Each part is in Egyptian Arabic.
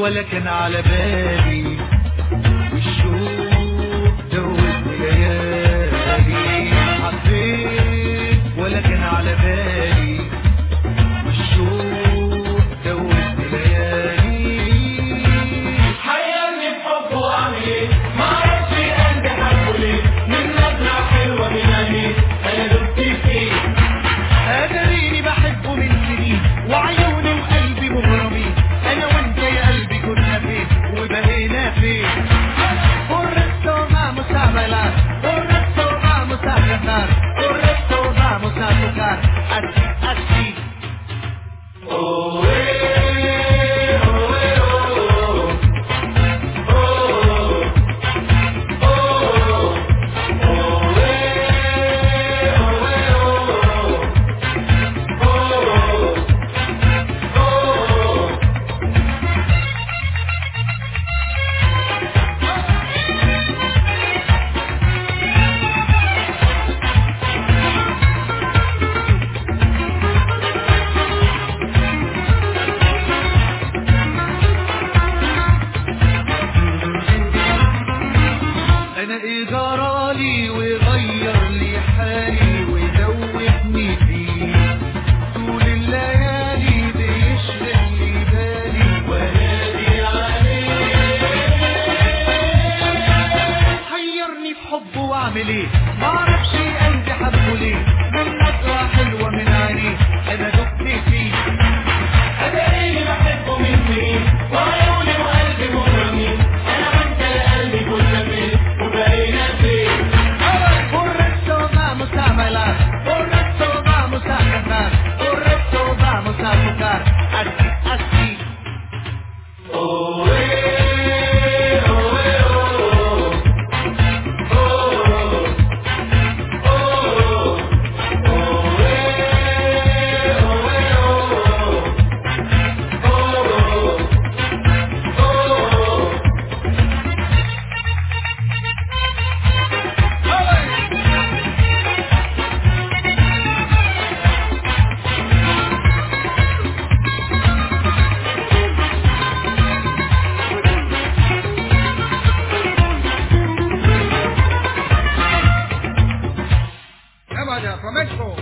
ولا كان على بالي والشوق دوت ليالي حبيت ولا كان على بالي والشوق دوت ليالي حيرني بحبه واعمل ايه ما اعرفش قلبي حبه ليه من نظرة حلوة من عينيه انا دبت فيه ادريني بحبه من سنين وعيوني وقلبي مغرمين انا وانت يا قلبي كنا فين وبقينا فين Correcto, vamos a bailar, correcto, vamos a cantar, correcto, vamos a tocar, así, así. Oh, eh, oh, eh, oh, oh. Oh, oh, oh, eh, oh, eh, oh. Oh, oh. انا ايه جرالي وغير لي حالي ودوبني فيه طول الليالي بيشغل لي بالي ونادي عليه حيرني في حبه واعمل ايه معرفش قلبي حبه ليه من نظرة حلوة من عينيه انا دبت فيه أدريني بحبه من سنين وعيوني وقلبي مغرمين أنا وأنت يا قلبي كنا فين وبقينا فين Correcto, vamos a bailar, correcto, vamos a cantar, correcto, vamos a tocar, así, así. Oh, eh, oh, eh, oh. Oh, oh, oh. Oh, eh, oh, eh, oh. Oh, oh, oh. Vaya, flamenco.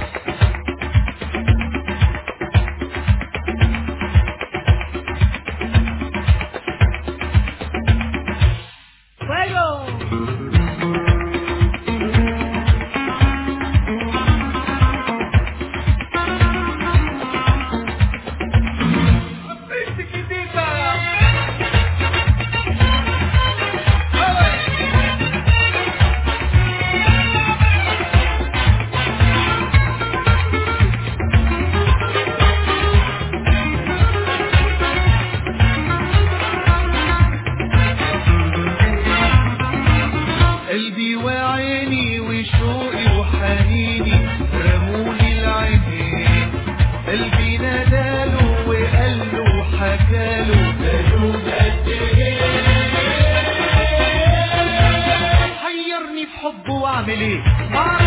قلبي وعيني وشوقي وحنيني رموني العينين قلبي ناداله وقاله وحكاله بشوف قد إيه حيرني في حبه واعمل ايه معرفش